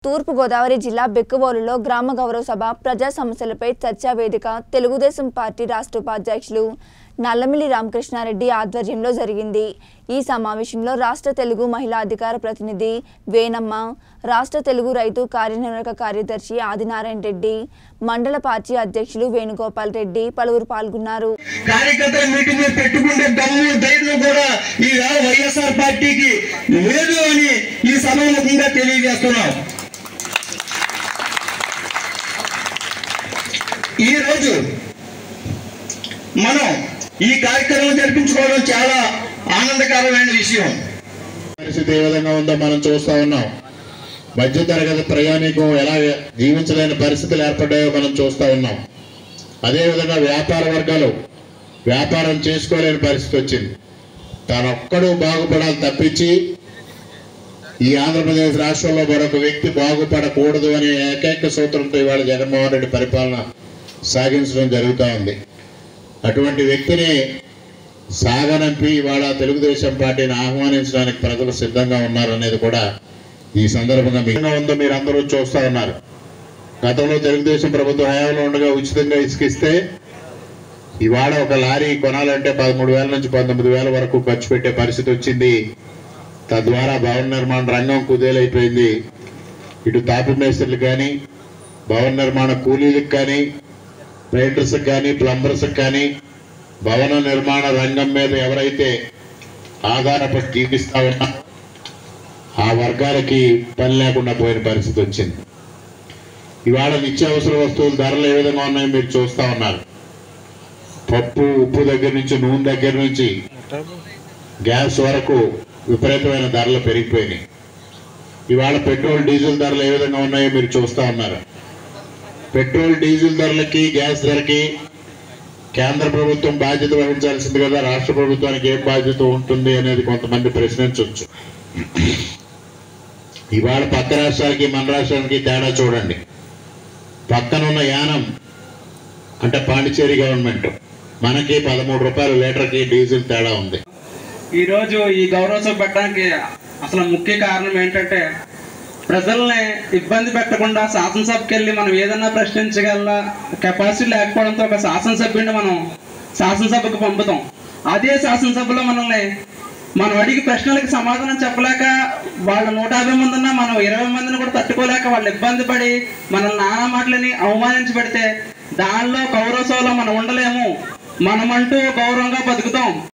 తూర్పుగోదావరి జిల్లా బెక్కవోలులో గ్రామ గౌరవ సభ ప్రజా సమస్యలపై చర్చా వేదిక తెలుగుదేశం పార్టీ రాష్ట్ర ఉపాధ్యక్షులు నల్లమిల్లి రామకృష్ణారెడ్డి ఆధ్వర్యంలో జరిగింది ఈ సమావేశంలో రాష్ట్ర తెలుగు మహిళా అధికార ప్రతినిధి వేణమ్మ రాష్ట్ర తెలుగు రైతు కార్యనిర్వాహక కార్యదర్శి ఆదినారాయణ రెడ్డి మండల పార్టీ అధ్యక్షులు వేణుగోపాల్ రెడ్డి పలువురు పాల్గొన్నారు కార్యకర్తల మీటింగ్ పెట్టుకుంటే దమ్ము ధైర్యం కూడా ఈ వేళ వైఎస్ఆర్ పార్టీకి లేదు అని ఈ సభాముఖంగా తెలియజేస్తున్నాం ఈ రోజు మనం ఈ కార్యక్రమం జరిపించుకోవడం చాలా ఆనందకరమైన విషయం పరిస్థితి ఏ విధంగా ఉందో మనం చూస్తా ఉన్నాం మధ్యతరగతి ప్రయాణికం ఎలా జీవించలేని పరిస్థితులు ఏర్పడ్డాయో మనం చూస్తా ఉన్నాం అదేవిధంగా వ్యాపార వర్గాలు వ్యాపారం చేసుకోలేని పరిస్థితి వచ్చింది తానొక్కడు బాగుపడాలి తప్పించి ఈ ఆంధ్రప్రదేశ్ రాష్ట్రంలో మరొక వ్యక్తి బాగుపడకూడదు అనే ఏకైక సూత్రంతో ఇవాళ జగన్మోహన్ రెడ్డి పరిపాలన సాగించడం జరుగుతూ ఉంది అటువంటి వ్యక్తిని సాగనంపి ఇవాళ తెలుగుదేశం పార్టీని ఆహ్వానించడానికి ప్రజలు సిద్ధంగా ఉన్నారనేది కూడా ఈ సందర్భంగా మీకు ఉందో మీరు అందరూ చూస్తా ఉన్నారు గతంలో తెలుగుదేశం ప్రభుత్వం హయాంలో ఉండగా ఉచితంగా ఇసుకిస్తే ఇవాళ ఒక లారీ కొనాలంటే పదమూడు వేల నుంచి పంతొమ్మిది వేల వరకు ఖర్చు పెట్టే పరిస్థితి వచ్చింది తద్వారా భవన నిర్మాణ రంగం కుదేలైపోయింది ఇటు తాపి మేస్త్రులు కానీ భవన నిర్మాణ కూలీలకు కానీ పెయింటర్స్కి కానీ ప్లంబర్స్కి కానీ భవన నిర్మాణ రంగం మీద ఎవరైతే ఆధారపడి జీవిస్తా ఉన్నా ఆ వర్గాలకి పని లేకుండా పోయిన పరిస్థితి వచ్చింది ఇవాళ నిత్యావసర వస్తువుల ధరలు ఏ విధంగా ఉన్నాయో మీరు చూస్తా ఉన్నారు పప్పు ఉప్పు దగ్గర నుంచి నూనె దగ్గర నుంచి గ్యాస్ వరకు విపరీతమైన ధరలు పెరిగిపోయినాయి ఇవాళ పెట్రోల్ డీజిల్ ధరలు ఏ విధంగా ఉన్నాయో మీరు చూస్తా ఉన్నారు పెట్రోల్ డీజిల్ ధరలకి గ్యాస్ ధరకి కేంద్ర ప్రభుత్వం బాధ్యత వహించాల్సింది కదా రాష్ట్ర ప్రభుత్వానికి ఏం బాధ్యత ఉంటుంది అనేది కొంతమంది ప్రశ్నించవచ్చు ఇవాళ పక్క రాష్ట్రాలకి మన రాష్ట్రానికి తేడా చూడండి పక్కనున్న యానం అంటే పాండిచేరి గవర్నమెంట్ మనకి పదమూడు రూపాయల లీటర్కి డీజిల్ తేడా ఉంది ఈరోజు ఈ గౌరవ సభ పెట్టడానికి అసలు ముఖ్య కారణం ఏంటంటే ప్రజల్ని ఇబ్బంది పెట్టకుండా శాసనసభకి వెళ్ళి మనం ఏదన్నా ప్రశ్నించగల కెపాసిటీ లేకపోవడంతో ఒక శాసనసభ్యుడిని మనం శాసనసభకు పంపుతాం అదే శాసనసభలో మనల్ని మనం అడిగి ప్రశ్నలకు సమాధానం చెప్పలేక వాళ్ళ నూట యాభై మంది ఉన్నా మనం ఇరవై మందిని కూడా తట్టుకోలేక వాళ్ళు ఇబ్బంది పడి మనల్ని నానా మాటలని అవమానించి పెడితే దానిలో గౌరవ సభలో మనం ఉండలేము మనమంటూ గౌరవంగా బతుకుతాం